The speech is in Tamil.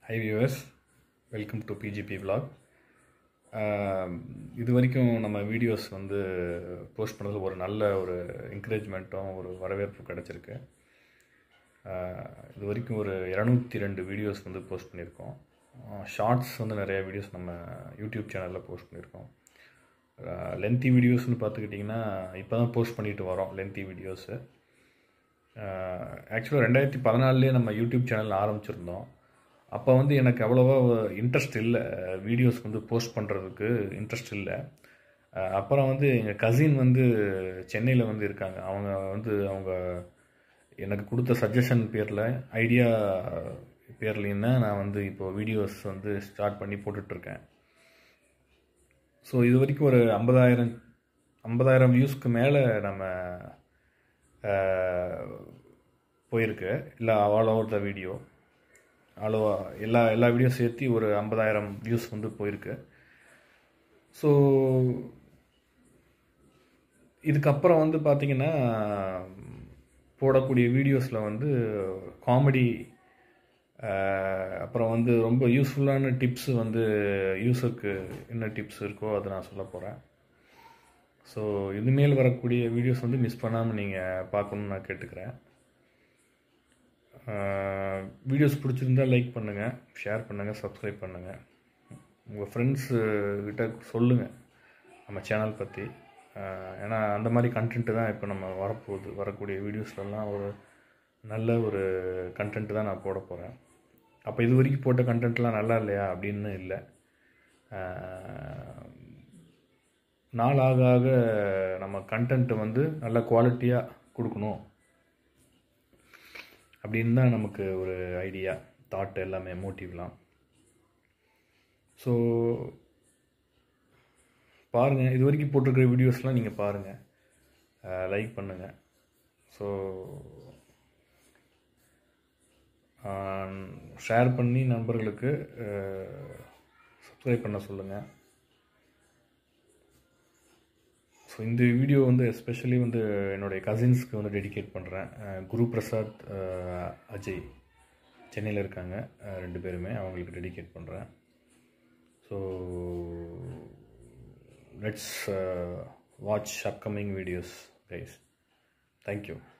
high viewers welcome to BGP vlog இது வரைக்கும் நம்ம வீடியோஸ் வந்து போஸ்ட் பண்ணதில் ஒரு நல்ல ஒரு என்கரேஜ்மெண்ட்டும் ஒரு வரவேற்பு கிடச்சிருக்கு இது வரைக்கும் ஒரு இரநூத்தி ரெண்டு வீடியோஸ் வந்து போஸ்ட் பண்ணியிருக்கோம் ஷார்ட்ஸ் வந்து நிறைய வீடியோஸ் நம்ம யூடியூப் சேனலில் போஸ்ட் பண்ணியிருக்கோம் லென்த்தி வீடியோஸ்னு பார்த்துக்கிட்டிங்கன்னா இப்போ தான் போஸ்ட் பண்ணிட்டு வரோம் லென்த்தி வீடியோஸு ஆக்சுவலாக ரெண்டாயிரத்தி பதினாலுலேயே நம்ம யூடியூப் சேனல் ஆரம்பிச்சிருந்தோம் அப்போ வந்து எனக்கு அவ்வளோவா இன்ட்ரெஸ்ட் இல்லை வீடியோஸ் வந்து போஸ்ட் பண்ணுறதுக்கு இன்ட்ரெஸ்ட் இல்லை அப்புறம் வந்து எங்கள் கசின் வந்து சென்னையில் வந்து இருக்காங்க அவங்க வந்து அவங்க எனக்கு கொடுத்த சஜஷன் பேரில் ஐடியா பேர்லேயும் தான் நான் வந்து இப்போது வீடியோஸ் வந்து ஸ்டார்ட் பண்ணி போட்டுட்ருக்கேன் ஸோ இது வரைக்கும் ஒரு ஐம்பதாயிரம் ஐம்பதாயிரம் வியூஸ்க்கு மேலே நம்ம போயிருக்கு இல்லை all over the video all எல்லா எல்லா வீடியோ சேர்த்து ஒரு ஐம்பதாயிரம் வியூஸ் வந்து போயிருக்கு ஸோ இதுக்கப்புறம் வந்து பார்த்திங்கன்னா போடக்கூடிய வீடியோஸில் வந்து காமெடி அப்புறம் வந்து ரொம்ப யூஸ்ஃபுல்லான டிப்ஸு வந்து யூஸருக்கு என்ன டிப்ஸ் இருக்கோ அதை நான் சொல்ல போகிறேன் ஸோ இனிமேல் வரக்கூடிய வீடியோஸ் வந்து மிஸ் பண்ணாமல் நீங்கள் பார்க்கணுன்னு நான் கேட்டுக்கிறேன் வீடியோஸ் பிடிச்சிருந்தால் லைக் பண்ணுங்கள் ஷேர் பண்ணுங்கள் சப்ஸ்கிரைப் பண்ணுங்கள் உங்கள் ஃப்ரெண்ட்ஸு கிட்ட சொல்லுங்கள் நம்ம சேனல் பற்றி ஏன்னா அந்த மாதிரி கண்டென்ட்டு தான் இப்போ நம்ம வரப்போகுது வரக்கூடிய வீடியோஸ்லலாம் ஒரு நல்ல ஒரு கண்டென்ட்டு தான் நான் போட போகிறேன் அப்போ இது வரைக்கும் போட்ட கண்டென்ட்லாம் நல்லா இல்லையா அப்படின்னு இல்லை நாள் ஆக ஆக நம்ம கண்டென்ட்டு வந்து நல்ல குவாலிட்டியாக கொடுக்கணும் அப்படின்னு தான் நமக்கு ஒரு ஐடியா தாட் எல்லாமே மோட்டிவ்லாம் ஸோ பாருங்கள் இது வரைக்கும் போட்டிருக்கிற வீடியோஸ்லாம் நீங்கள் பாருங்கள் லைக் பண்ணுங்கள் ஸோ ஷேர் பண்ணி நண்பர்களுக்கு சப்ஸ்கிரைப் பண்ண சொல்லுங்கள் ஸோ இந்த வீடியோ வந்து எஸ்பெஷலி வந்து என்னுடைய கசின்ஸ்க்கு வந்து டெடிகேட் பண்ணுறேன் குரு பிரசாத் அஜய் சென்னையில் இருக்காங்க ரெண்டு பேருமே அவங்களுக்கு டெடிகேட் பண்ணுறேன் so let's watch upcoming videos guys thank you